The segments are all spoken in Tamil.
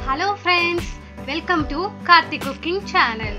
hello friends welcome to Karthik cooking channel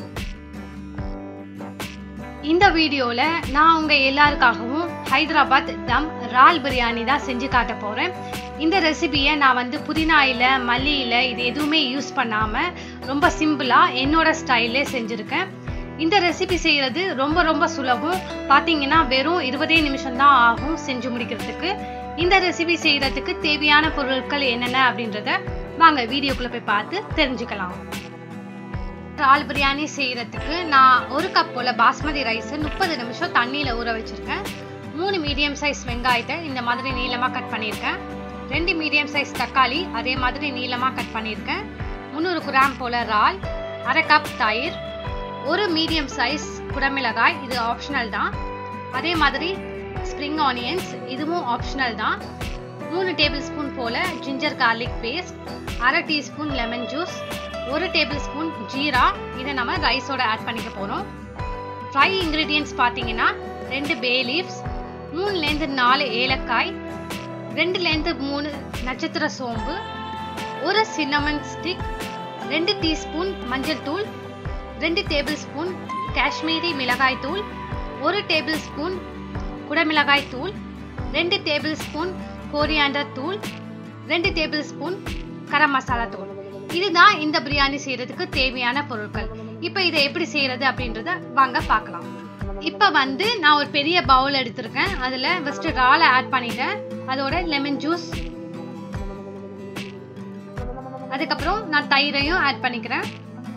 இந்த வீடியோவில் நான் உங்கள் எல்லாருக்காகவும் ஹைதராபாத் தம் ரால் பிரியாணி தான் செஞ்சு காட்ட போகிறேன் இந்த ரெசிபியை நான் வந்து புதினா இலை மல்லி இலை இது எதுவுமே யூஸ் பண்ணாமல் ரொம்ப சிம்பிளாக என்னோட ஸ்டைல்லே செஞ்சுருக்கேன் இந்த ரெசிபி செய்கிறது ரொம்ப ரொம்ப சுலபம் பார்த்தீங்கன்னா வெறும் இருபதே நிமிஷம் தான் ஆகும் செஞ்சு முடிக்கிறதுக்கு இந்த ரெசிபி செய்கிறதுக்கு தேவையான பொருட்கள் என்னென்ன அப்படின்றத வாங்க வீடியோக்குள்ளே போய் பார்த்து தெரிஞ்சுக்கலாம் இறால் பிரியாணி செய்கிறதுக்கு நான் ஒரு கப் போல் பாஸ்மதி ரைஸை முப்பது நிமிஷம் தண்ணியில் ஊற வச்சுருக்கேன் மூணு மீடியம் சைஸ் வெங்காயத்தை இந்த மாதிரி நீளமாக கட் பண்ணியிருக்கேன் ரெண்டு மீடியம் சைஸ் தக்காளி அதே மாதிரி நீளமாக கட் பண்ணியிருக்கேன் முந்நூறு கிராம் போல் இறால் அரை கப் தயிர் ஒரு மீடியம் சைஸ் குடமிளகாய் இது ஆப்ஷனல் தான் அதே மாதிரி ஸ்ப்ரிங் ஆனியன்ஸ் இதுவும் ஆப்ஷனல் தான் மூணு டேபிள் ஸ்பூன் போல் ஜிஞ்சர் கார்லிக் பேஸ்ட் அரை டீஸ்பூன் லெமன் ஜூஸ் ஒரு டேபிள் ஸ்பூன் ஜீரா இதை நம்ம ரைஸோட ஆட் பண்ணிக்க போகிறோம் ஃப்ரை இன்க்ரீடியன்ட்ஸ் பார்த்தீங்கன்னா ரெண்டு பே லீவ்ஸ் மூணுலேருந்து நாலு ஏலக்காய் ரெண்டுலேருந்து மூணு நட்சத்திர சோம்பு ஒரு சின்னமன் ஸ்டிக் ரெண்டு டீஸ்பூன் மஞ்சள் தூள் ரெண்டு டேபிள் ஸ்பூன் காஷ்மீரி மிளகாய் தூள் ஒரு டேபிள் ஸ்பூன் குடமிளகாய் தூள் ரெண்டு டேபிள் ஸ்பூன் கோரியாண்டர் தூள் ரெண்டு டேபிள் ஸ்பூன் கரம் மசாலா தூள் இதுதான் இந்த பிரியாணி செய்யறதுக்கு தேவையான பொருட்கள் இப்போ இதை எப்படி செய்யறது அப்படின்றத வாங்க பார்க்கலாம் இப்போ வந்து நான் ஒரு பெரிய பவுல் எடுத்திருக்கேன் அதில் ஃபஸ்ட்டு ராலை ஆட் பண்ணிட்டேன் அதோட லெமன் ஜூஸ் அதுக்கப்புறம் நான் தயிரையும் ஆட் பண்ணிக்கிறேன்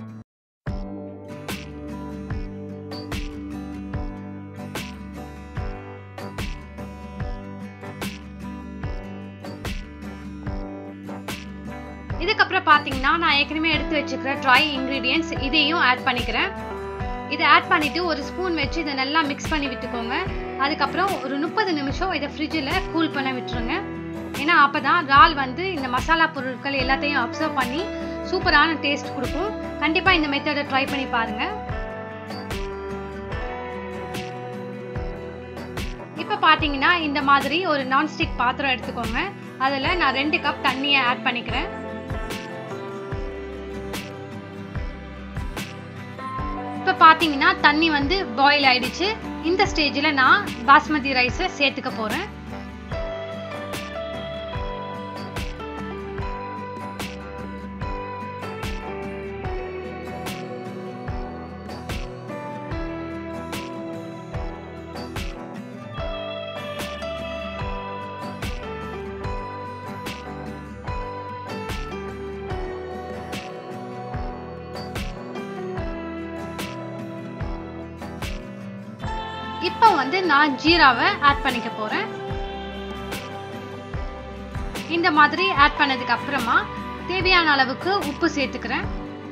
இதுக்கப்புறம் பார்த்தீங்கன்னா நான் ஏற்கனவே எடுத்து வச்சுக்கிற ட்ரை இன்க்ரீடியன்ஸ் இதையும் ஆட் பண்ணிக்கிறேன் இதை ஆட் பண்ணிவிட்டு ஒரு ஸ்பூன் வச்சு இதை நல்லா மிக்ஸ் பண்ணி விட்டுக்கோங்க அதுக்கப்புறம் ஒரு முப்பது நிமிஷம் இதை ஃப்ரிட்ஜில் கூல் பண்ண விட்டுருங்க ஏன்னா அப்போ தான் இறால் வந்து இந்த மசாலா பொருட்கள் எல்லாத்தையும் அப்சர்வ் பண்ணி சூப்பரான டேஸ்ட் கொடுக்கும் கண்டிப்பாக இந்த மெத்தடை ட்ரை பண்ணி பாருங்கள் இப்போ பார்த்தீங்கன்னா இந்த மாதிரி ஒரு நான்ஸ்டிக் பாத்திரம் எடுத்துக்கோங்க அதில் நான் ரெண்டு கப் தண்ணியை ஆட் பண்ணிக்கிறேன் இப்போ பார்த்தீங்கன்னா தண்ணி வந்து பாயில் ஆயிடுச்சு இந்த ஸ்டேஜில் நான் பாஸ்மதி ரைஸை சேர்த்துக்க போகிறேன் இப்போ வந்து நான் ஜீராவை ஆட் பண்ணிக்க போறேன் இந்த மாதிரி ஆட் பண்ணதுக்கு அப்புறமா தேவையான அளவுக்கு உப்பு சேர்த்துக்கிறேன்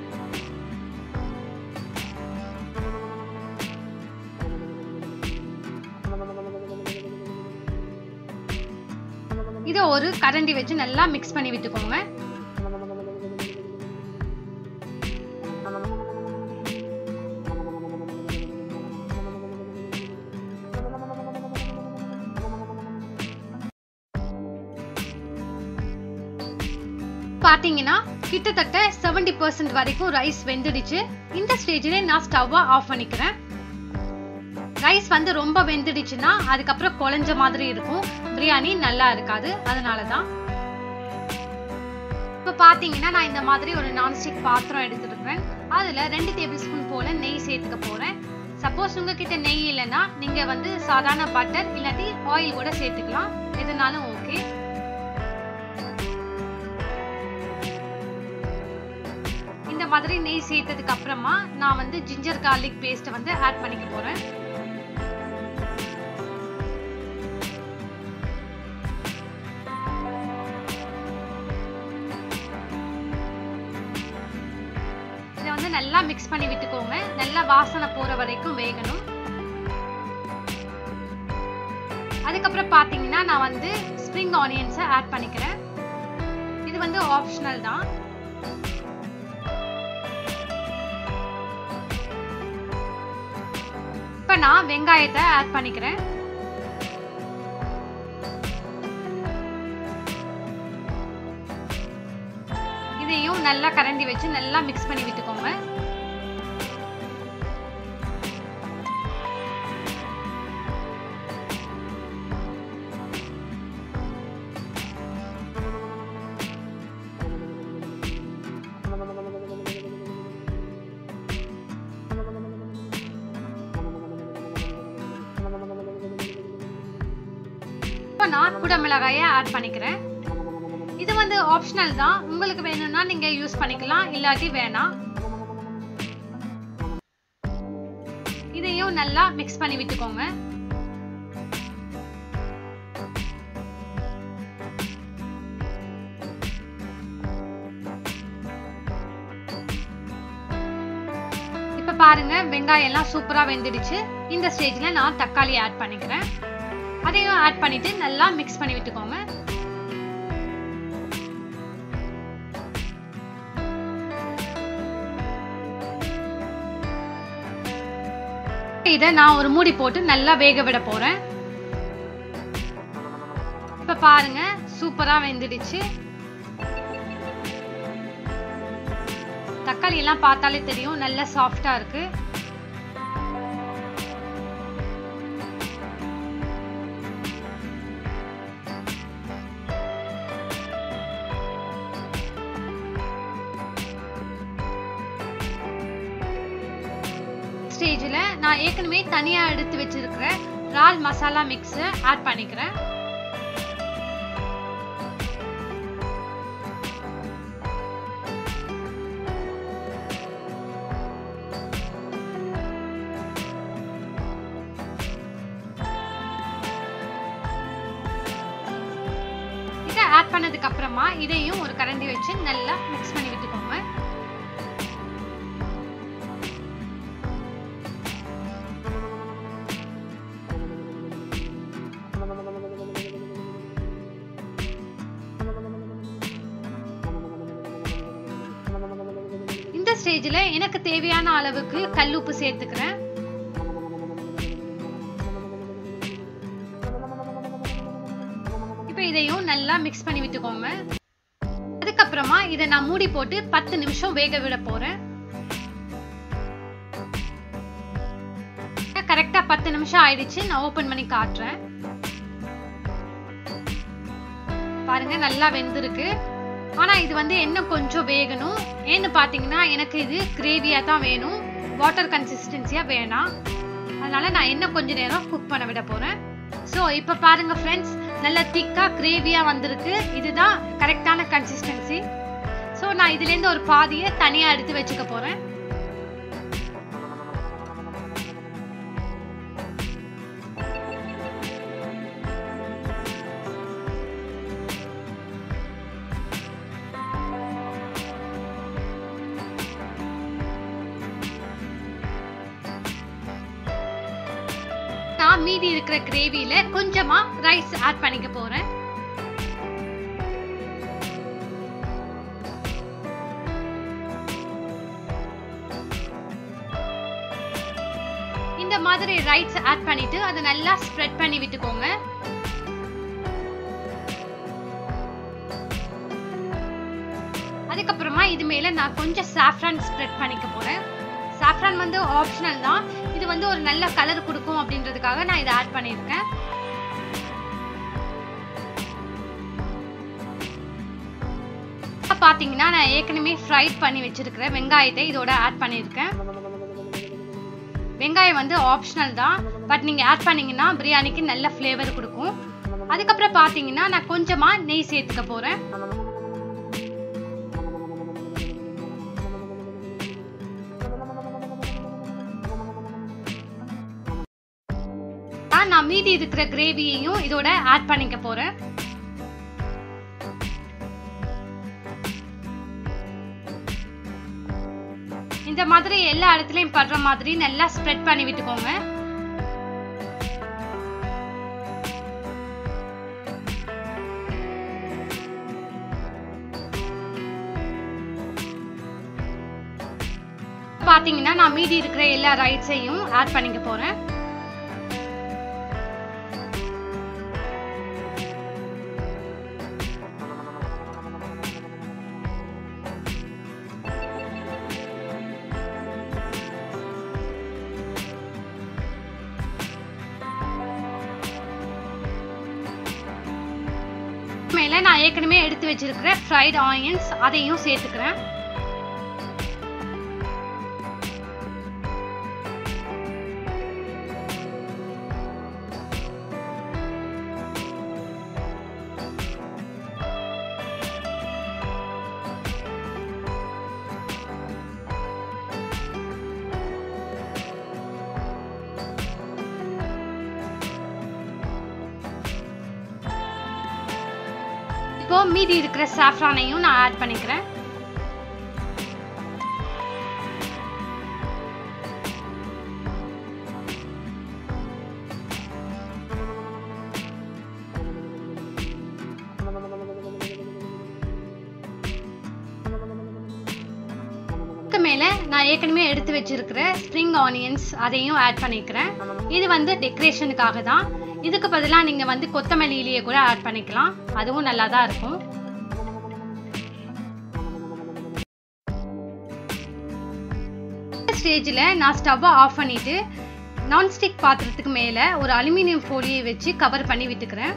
இதை ஒரு கரண்டி வச்சு நல்லா மிக்ஸ் பண்ணி விட்டுக்கோங்க பார்த்தீங்கன்னா கிட்டத்தட்ட செவன்டி பர்சன்ட் வரைக்கும் ரைஸ் வெந்துடுச்சு இந்த ஸ்டேஜில் நான் ஸ்டவ்வை ஆஃப் பண்ணிக்கிறேன் ரைஸ் வந்து ரொம்ப வெந்துடுச்சுன்னா அதுக்கப்புறம் குழஞ்ச மாதிரி இருக்கும் பிரியாணி நல்லா இருக்காது அதனால தான் இப்போ பார்த்தீங்கன்னா நான் இந்த மாதிரி ஒரு நான்ஸ்டிக் பாத்திரம் எடுத்துருக்கேன் அதில் ரெண்டு டேபிள் ஸ்பூன் போல் நெய் சேர்த்துக்க போகிறேன் சப்போஸ் உங்ககிட்ட நெய் இல்லைன்னா நீங்கள் வந்து சாதாரண பட்டர் இல்லாட்டி ஆயில் கூட சேர்த்துக்கலாம் எதுனாலும் ஓகே இந்த மாதிரி நெய் சேர்த்ததுக்கு அப்புறமா நான் வந்து ஜிஞ்சர் கார்லிக் பேஸ்ட்டை வந்து ஆட் பண்ணிக்க போறேன் இதை வந்து நல்லா மிக்ஸ் பண்ணி விட்டுக்கோங்க நல்லா வாசனை போற வரைக்கும் வேகணும் அதுக்கப்புறம் பார்த்தீங்கன்னா நான் வந்து ஸ்ப்ரிங் ஆனியன்ஸை ஆட் பண்ணிக்கிறேன் இது வந்து ஆப்ஷனல் தான் இப்போ நான் வெங்காயத்தை ஆட் பண்ணிக்கிறேன் இதையும் நல்லா கரண்டி வச்சு நல்லா மிக்ஸ் பண்ணி விட்டுக்கோங்க இப்போ நான் குட மிளகாயை ஆட் பண்ணிக்கிறேன் இது வந்து ஆப்ஷனல் தான் உங்களுக்கு வேணும்னா நீங்க யூஸ் பண்ணிக்கலாம் இல்லாட்டி வேணாம் இதையும் நல்லா மிக்ஸ் பண்ணி விட்டுக்கோங்க இப்ப பாருங்க வெங்காயம் எல்லாம் சூப்பரா வெந்துடுச்சு இந்த ஸ்டேஜ்ல நான் தக்காளி ஆட் பண்ணிக்கிறேன் அதையும் ஆட் பண்ணிட்டு நல்லா மிக்ஸ் பண்ணி விட்டுக்கோங்க இதை நான் ஒரு மூடி போட்டு நல்லா வேக விட போறேன் இப்ப பாருங்க சூப்பரா வெந்துடுச்சு தக்காளி எல்லாம் பார்த்தாலே தெரியும் நல்ல சாஃப்டா இருக்கு ஸ்டேஜில் நான் ஏற்கனவே தனியாக எடுத்து வச்சிருக்கிற இறால் மசாலா மிக்ஸை ஆட் பண்ணிக்கிறேன் இதை ஆட் பண்ணதுக்கு அப்புறமா இதையும் ஒரு கரண்டி வச்சு நல்லா மிக்ஸ் பண்ணி விட்டுக்கோங்க இந்த ஸ்டேஜில் எனக்கு தேவையான அளவுக்கு கல்லுப்பு சேர்த்துக்கிறேன் இப்போ இதையும் நல்லா மிக்ஸ் பண்ணி விட்டுக்கோங்க அதுக்கப்புறமா இதை நான் மூடி போட்டு பத்து நிமிஷம் வேக விட போறேன் கரெக்டா பத்து நிமிஷம் ஆயிடுச்சு நான் ஓபன் பண்ணி காட்டுறேன் பாருங்க நல்லா வெந்திருக்கு ஆனா இது வந்து இன்னும் கொஞ்சம் வேகணும் ஏன்னு பாத்தீங்கன்னா எனக்கு இது கிரேவியா தான் வேணும் வாட்டர் கன்சிஸ்டன்சியா வேணாம் அதனால நான் இன்னும் கொஞ்ச நேரம் குக் பண்ண விட போறேன் ஸோ இப்போ பாருங்க ஃப்ரெண்ட்ஸ் நல்ல திக்கா கிரேவியா வந்திருக்கு இதுதான் கரெக்டான கன்சிஸ்டன்சி ஸோ நான் இதுலேருந்து ஒரு பாதியை தனியாக எடுத்து வச்சுக்க போறேன் நான் மீதி இருக்கிற கிரேவியில கொஞ்சமா ரைஸ் ஆட் பண்ணிக்க போறேன் இந்த மாதிரி ரைஸ் ஆட் பண்ணிட்டு அதை நல்லா ஸ்ப்ரெட் பண்ணி விட்டுக்கோங்க அதுக்கப்புறமா இது மேல நான் கொஞ்சம் சாஃப்ரான் ஸ்ப்ரெட் பண்ணிக்க போறேன் சாஃப்ரான் வந்து ஆப்ஷனல் தான் இது வந்து ஒரு நல்ல கலர் கொடுக்கும் அப்படின்றதுக்காக நான் இதை ஆட் பண்ணியிருக்கேன் பார்த்தீங்கன்னா நான் ஏற்கனவே ஃப்ரைட் பண்ணி வச்சிருக்கிற வெங்காயத்தை இதோட ஆட் பண்ணியிருக்கேன் வெங்காயம் வந்து ஆப்ஷனல் தான் பட் நீங்கள் ஆட் பண்ணீங்கன்னா பிரியாணிக்கு நல்ல ஃப்ளேவர் கொடுக்கும் அதுக்கப்புறம் பார்த்தீங்கன்னா நான் கொஞ்சமாக நெய் சேர்த்துக்க போகிறேன் நான் மீதி இருக்கிற கிரேவியையும் இதோட ஆட் பண்ணிக்க போறேன் இந்த மாதிரி எல்லா இடத்துலயும் படுற மாதிரி நல்லா ஸ்ப்ரெட் பண்ணி விட்டுக்கோங்க பாத்தீங்கன்னா நான் மீதி இருக்கிற எல்லா ரைட்ஸையும் ஆட் பண்ணிக்க போறேன் மேலே நான் ஏற்கனவே எடுத்து வச்சிருக்கிற ஃப்ரைட் ஆனியன்ஸ் அதையும் சேர்த்துக்கிறேன் இப்போ மீதி இருக்கிற சாஃப்ரானையும் நான் ஆட் பண்ணிக்கிறேன் மேல நான் ஏற்கனவே எடுத்து வச்சிருக்கிற ஸ்ப்ரிங் ஆனியன்ஸ் அதையும் ஆட் பண்ணிக்கிறேன் இது வந்து டெக்கரேஷனுக்காக தான் இதுக்கு பதிலாக நீங்க வந்து கொத்தமல்லியிலேயே கூட ஆட் பண்ணிக்கலாம் அதுவும் நல்லா தான் இருக்கும் ஸ்டேஜில் நான் ஸ்டவ்வை ஆஃப் பண்ணிட்டு நான்ஸ்டிக் பாத்திரத்துக்கு மேலே ஒரு அலுமினியம் ஃபோலியை வச்சு கவர் பண்ணி விட்டுக்கிறேன்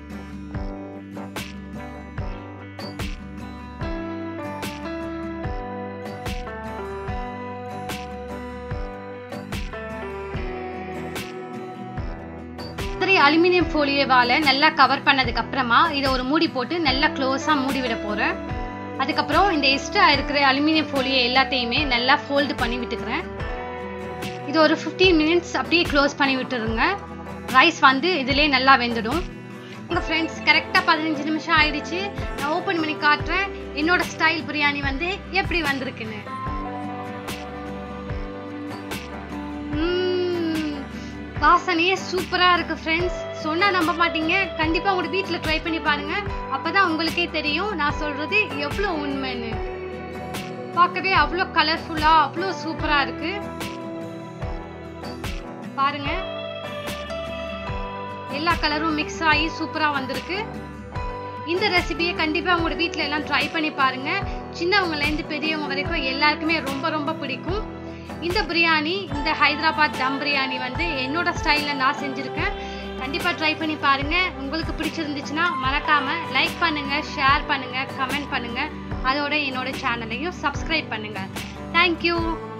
சரி அலுமினியம் ஃபோலியோவால் நல்லா கவர் பண்ணதுக்கு அப்புறமா இதை ஒரு மூடி போட்டு நல்லா க்ளோஸாக மூடி விட போகிறேன் அதுக்கப்புறம் இந்த எக்ஸ்ட்ரா இருக்கிற அலுமினியம் ஃபோலியோ எல்லாத்தையுமே நல்லா ஃபோல்டு பண்ணி விட்டுக்கிறேன் இது ஒரு ஃபிஃப்டீன் மினிட்ஸ் அப்படியே க்ளோஸ் பண்ணி விட்டுருங்க ரைஸ் வந்து இதிலே நல்லா வெந்துடும் உங்கள் ஃப்ரெண்ட்ஸ் கரெக்டாக பதினஞ்சு நிமிஷம் ஆயிடுச்சு நான் ஓப்பன் பண்ணி காட்டுறேன் என்னோட ஸ்டைல் பிரியாணி வந்து எப்படி வந்திருக்குன்னு வாசனையே சூப்பராக இருக்குது ஃப்ரெண்ட்ஸ் சொன்னால் நம்ப மாட்டீங்க கண்டிப்பாக உங்களோட வீட்டில் ட்ரை பண்ணி பாருங்கள் அப்போ தான் உங்களுக்கே தெரியும் நான் சொல்கிறது எவ்வளோ உண்மைன்னு பார்க்கவே அவ்வளோ கலர்ஃபுல்லாக அவ்வளோ சூப்பராக இருக்கு பாருங்க எல்லா கலரும் மிக்ஸ் ஆகி சூப்பராக வந்திருக்கு இந்த ரெசிபியை கண்டிப்பாக உங்களோட வீட்டில் எல்லாம் ட்ரை பண்ணி பாருங்க சின்னவங்கலேருந்து பெரியவங்க வரைக்கும் எல்லாருக்குமே ரொம்ப ரொம்ப பிடிக்கும் இந்த பிரியாணி இந்த ஹைதராபாத் தம் பிரியாணி வந்து என்னோட ஸ்டைலில் நான் செஞ்சுருக்கேன் கண்டிப்பாக ட்ரை பண்ணி பாருங்க உங்களுக்கு பிடிச்சிருந்துச்சுன்னா மறக்காம லைக் பண்ணுங்க ஷேர் பண்ணுங்க கமெண்ட் பண்ணுங்க அதோட என்னோட சேனலையும் சப்ஸ்கிரைப் பண்ணுங்க தேங்க்யூ